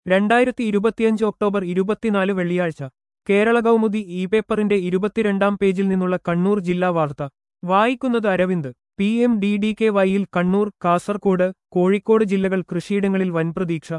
രണ്ടായിരത്തി ഇരുപത്തിയഞ്ച് ഒക്ടോബർ ഇരുപത്തിനാല് വെള്ളിയാഴ്ച കേരള കൗമുദി ഇ പേപ്പറിന്റെ ഇരുപത്തിരണ്ടാം പേജിൽ നിന്നുള്ള കണ്ണൂർ ജില്ലാ വാർത്ത വായിക്കുന്നത് Aravind P M D D K വൈയിൽ കണ്ണൂർ കാസർകോട് കോഴിക്കോട് ജില്ലകൾ കൃഷിയിടങ്ങളിൽ വൻ പ്രതീക്ഷ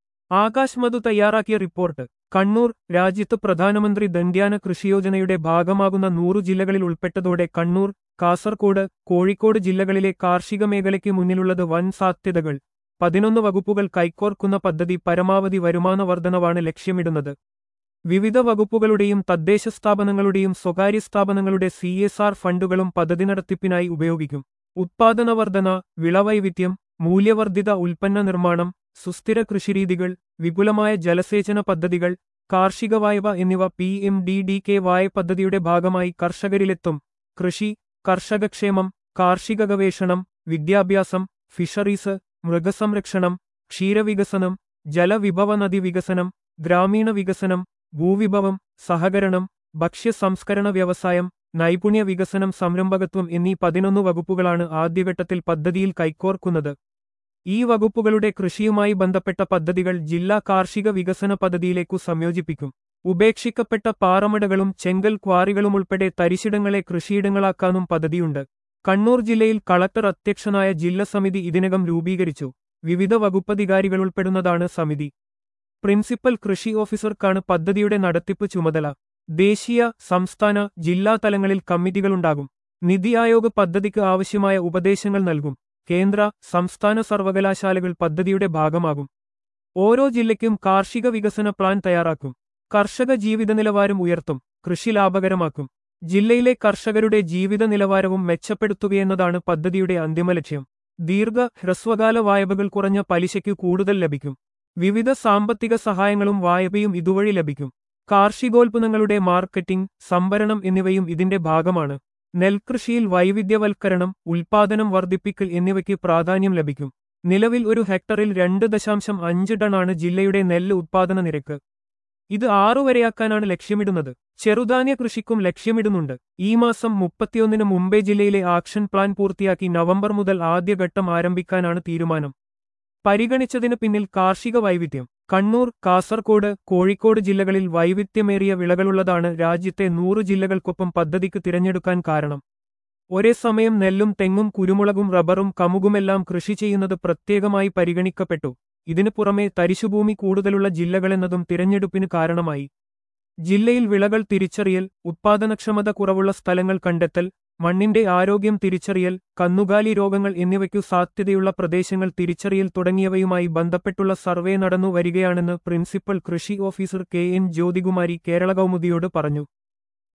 ആകാശ് മധു തയ്യാറാക്കിയ റിപ്പോർട്ട് കണ്ണൂർ രാജ്യത്ത് പ്രധാനമന്ത്രി ദണ്ഡ്യാന കൃഷിയോജനയുടെ ഭാഗമാകുന്ന നൂറു ജില്ലകളിൽ ഉൾപ്പെട്ടതോടെ കണ്ണൂർ കാസർകോട് കോഴിക്കോട് ജില്ലകളിലെ കാർഷിക മേഖലയ്ക്ക് മുന്നിലുള്ളത് വൻ സാധ്യതകൾ പതിനൊന്ന് വകുപ്പുകൾ കൈക്കോർക്കുന്ന പദ്ധതി പരമാവധി വരുമാന വർധനവാണ് ലക്ഷ്യമിടുന്നത് വിവിധ വകുപ്പുകളുടെയും തദ്ദേശ സ്ഥാപനങ്ങളുടെയും സ്വകാര്യ സ്ഥാപനങ്ങളുടെ സി എസ് ആർ ഫണ്ടുകളും പദ്ധതി നടത്തിപ്പിനായി ഉപയോഗിക്കും ഉത്പാദനവർധന വിളവൈവിധ്യം മൂല്യവർദ്ധിത ഉൽപ്പന്ന നിർമ്മാണം സുസ്ഥിര കൃഷിരീതികൾ വിപുലമായ ജലസേചന പദ്ധതികൾ കാർഷിക വായ്പ എന്നിവ P M D D K വായ പദ്ധതിയുടെ ഭാഗമായി കർഷകരിലെത്തും കൃഷി കർഷകക്ഷേമം കാർഷിക ഗവേഷണം വിദ്യാഭ്യാസം ഫിഷറീസ് മൃഗസംരക്ഷണം ക്ഷീരവികസനം ജലവിഭവ നദി വികസനം ഗ്രാമീണ വികസനം ഭൂവിഭവം സഹകരണം ഭക്ഷ്യ സംസ്കരണ വ്യവസായം നൈപുണ്യ വികസനം സംരംഭകത്വം എന്നീ പതിനൊന്ന് വകുപ്പുകളാണ് ആദ്യഘട്ടത്തിൽ പദ്ധതിയിൽ കൈക്കോർക്കുന്നത് ഈ വകുപ്പുകളുടെ കൃഷിയുമായി ബന്ധപ്പെട്ട പദ്ധതികൾ ജില്ലാ കാർഷിക വികസന പദ്ധതിയിലേക്കു സംയോജിപ്പിക്കും ഉപേക്ഷിക്കപ്പെട്ട പാറമടകളും ചെങ്കൽ ക്വാറികളുമുൾപ്പെടെ തരിശിടങ്ങളെ കൃഷിയിടങ്ങളാക്കാനും പദ്ധതിയുണ്ട് കണ്ണൂർ ജില്ലയിൽ കളക്ടർ അധ്യക്ഷനായ ജില്ലാ സമിതി ഇതിനകം രൂപീകരിച്ചു വിവിധ വകുപ്പധികാരികളുൾപ്പെടുന്നതാണ് സമിതി പ്രിൻസിപ്പൽ കൃഷി ഓഫീസർക്കാണ് പദ്ധതിയുടെ നടത്തിപ്പ് ചുമതല ദേശീയ സംസ്ഥാന ജില്ലാ തലങ്ങളിൽ കമ്മിറ്റികളുണ്ടാകും നിതി ആയോഗ് പദ്ധതിക്ക് ആവശ്യമായ ഉപദേശങ്ങൾ നൽകും കേന്ദ്ര സംസ്ഥാന സർവകലാശാലകൾ പദ്ധതിയുടെ ഭാഗമാകും ഓരോ ജില്ലയ്ക്കും കാർഷിക വികസന പ്ലാൻ തയ്യാറാക്കും കർഷക ജീവിത നിലവാരം ഉയർത്തും കൃഷി ലാഭകരമാക്കും ജില്ലയിലെ കർഷകരുടെ ജീവിത നിലവാരവും മെച്ചപ്പെടുത്തുകയെന്നതാണ് പദ്ധതിയുടെ അന്തിമലക്ഷ്യം ദീർഘ ഹ്രസ്വകാല വായ്പകൾ കുറഞ്ഞ പലിശയ്ക്ക് കൂടുതൽ ലഭിക്കും വിവിധ സാമ്പത്തിക സഹായങ്ങളും വായ്പയും ഇതുവഴി ലഭിക്കും കാർഷികോൽപ്പന്നങ്ങളുടെ മാർക്കറ്റിംഗ് സംഭരണം എന്നിവയും ഇതിന്റെ ഭാഗമാണ് നെൽകൃഷിയിൽ വൈവിധ്യവൽക്കരണം ഉൽപാദനം വർദ്ധിപ്പിക്കൽ എന്നിവയ്ക്ക് പ്രാധാന്യം ലഭിക്കും നിലവിൽ ഒരു ഹെക്ടറിൽ രണ്ട് ദശാംശം അഞ്ച് ടണാണ് ജില്ലയുടെ നെല്ല് ഉത്പാദന നിരക്ക് ഇത് ആറുവരെയാക്കാനാണ് ലക്ഷ്യമിടുന്നത് ചെറുധാന്യ കൃഷിക്കും ലക്ഷ്യമിടുന്നുണ്ട് ഈ മാസം മുപ്പത്തിയൊന്നിന് മുംബൈ ജില്ലയിലെ ആക്ഷൻ പ്ലാൻ പൂർത്തിയാക്കി നവംബർ മുതൽ ആദ്യഘട്ടം ആരംഭിക്കാനാണ് തീരുമാനം പരിഗണിച്ചതിന് പിന്നിൽ കാർഷിക വൈവിധ്യം കണ്ണൂർ കാസർകോട് കോഴിക്കോട് ജില്ലകളിൽ വൈവിധ്യമേറിയ വിളകളുള്ളതാണ് രാജ്യത്തെ നൂറ് ജില്ലകൾക്കൊപ്പം പദ്ധതിക്ക് തിരഞ്ഞെടുക്കാൻ കാരണം ഒരേ സമയം നെല്ലും തെങ്ങും കുരുമുളകും റബ്ബറും കമുകുമെല്ലാം കൃഷി ചെയ്യുന്നത് പ്രത്യേകമായി പരിഗണിക്കപ്പെട്ടു ഇതിനു പുറമെ തരിശുഭൂമി കൂടുതലുള്ള ജില്ലകളെന്നതും തിരഞ്ഞെടുപ്പിന് കാരണമായി ജില്ലയിൽ വിളകൾ തിരിച്ചറിയൽ ഉത്പാദനക്ഷമത കുറവുള്ള സ്ഥലങ്ങൾ കണ്ടെത്തൽ മണ്ണിന്റെ ആരോഗ്യം തിരിച്ചറിയൽ കന്നുകാലി രോഗങ്ങൾ എന്നിവയ്ക്കു സാധ്യതയുള്ള പ്രദേശങ്ങൾ തിരിച്ചറിയൽ തുടങ്ങിയവയുമായി ബന്ധപ്പെട്ടുള്ള സർവേ നടന്നു വരികയാണെന്ന് പ്രിൻസിപ്പൽ കൃഷി officer K N Jyothikumari Kerala കൗമുദിയോട് പറഞ്ഞു